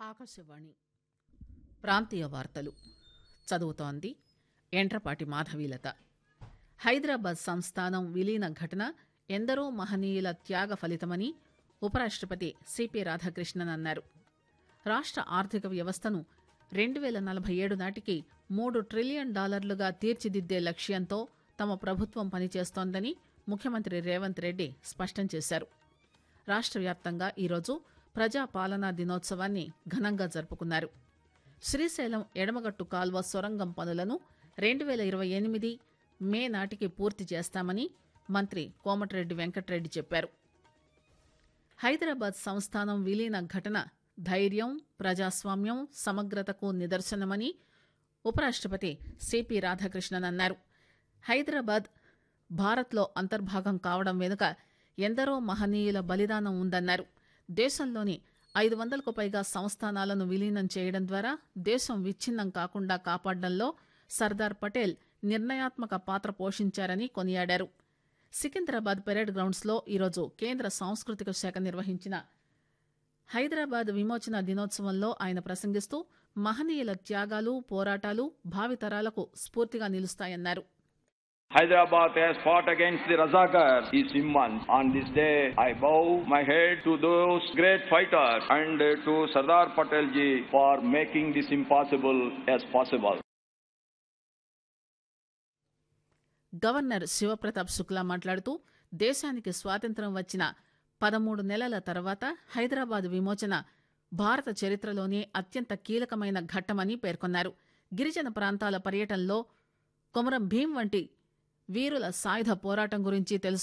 ఆకాశవాణి ప్రాంతీయ వార్తలు చదువుతోంది ఎంట్రపాటి మాధవీలత హైదరాబాద్ సంస్థానం విలీన ఘటన ఎందరో మహనీయుల త్యాగ ఫలితమని ఉపరాష్టపతి సిపి రాధాకృష్ణన్ అన్నారు రాష్ట ఆర్థిక వ్యవస్థను రెండు పేల నలభై ఏడు నాటికి మూడు ట్రిలియన్ డాలర్లుగా తీర్చిదిద్దే లక్ష్యంతో తమ ప్రభుత్వం పనిచేస్తోందని ముఖ్యమంత్రి రేవంత్ రెడ్డి స్పష్టం చేశారు రాష్ట వ్యాప్తంగా ఈరోజు ప్రజాపాలనా దినోత్సవాన్ని ఘనంగా జరుపుకున్నారు శ్రీశైలం ఎడమగట్టు కాల్వ సొరంగం పనులను రెండు పేల ఇరవై ఎనిమిది మే నాటికి పూర్తి చేస్తామని మంత్రి కోమటిరెడ్డి వెంకటరెడ్డి చెప్పారు హైదరాబాద్ సంస్థానం విలీన ఘటన ధైర్యం ప్రజాస్వామ్యం సమగ్రతకు నిదర్శనమని ఉపరాష్టపతి సిపి రాధాకృష్ణన్ అన్నారు హైదరాబాద్ భారత్లో అంతర్భాగం కావడం వెనుక ఎందరో మహనీయుల బలిదానం ఉందన్నారు దేశంలోని ఐదు వందలకు పైగా సంస్థానాలను విలీనం చేయడం ద్వారా దేశం విచ్ఛిన్నం కాకుండా కాపాడడంలో సర్దార్ పటేల్ నిర్ణయాత్మక పాత్ర పోషించారని కొనియాడారు సికింద్రాబాద్ పెరేడ్ గ్రౌండ్స్ లో ఈరోజు కేంద్ర సాంస్కృతిక శాఖ నిర్వహించిన హైదరాబాద్ విమోచన దినోత్సవంలో ఆయన ప్రసంగిస్తూ మహనీయుల త్యాగాలు పోరాటాలు భావితరాలకు స్ఫూర్తిగా నిలుస్తాయన్నారు Hyderabad has fought against the Razakar is immense. On this day, I bow my head to those great fighters and to Sardar Patel ji for making this impossible as possible. Governor Shivpratap Shukla మాట్లాడుతూ దేశానికి స్వాతంత్ర్యం వచ్చిన పదమూడు నెలల తర్వాత హైదరాబాద్ విమోచన భారత చరిత్రలోనే అత్యంత కీలకమైన ఘట్టమని పేర్కొన్నారు గిరిజన ప్రాంతాల పర్యటనలో కొమరం భీం వంటి వీరుల సాయుధ పోరాటం గురించి తెలుసు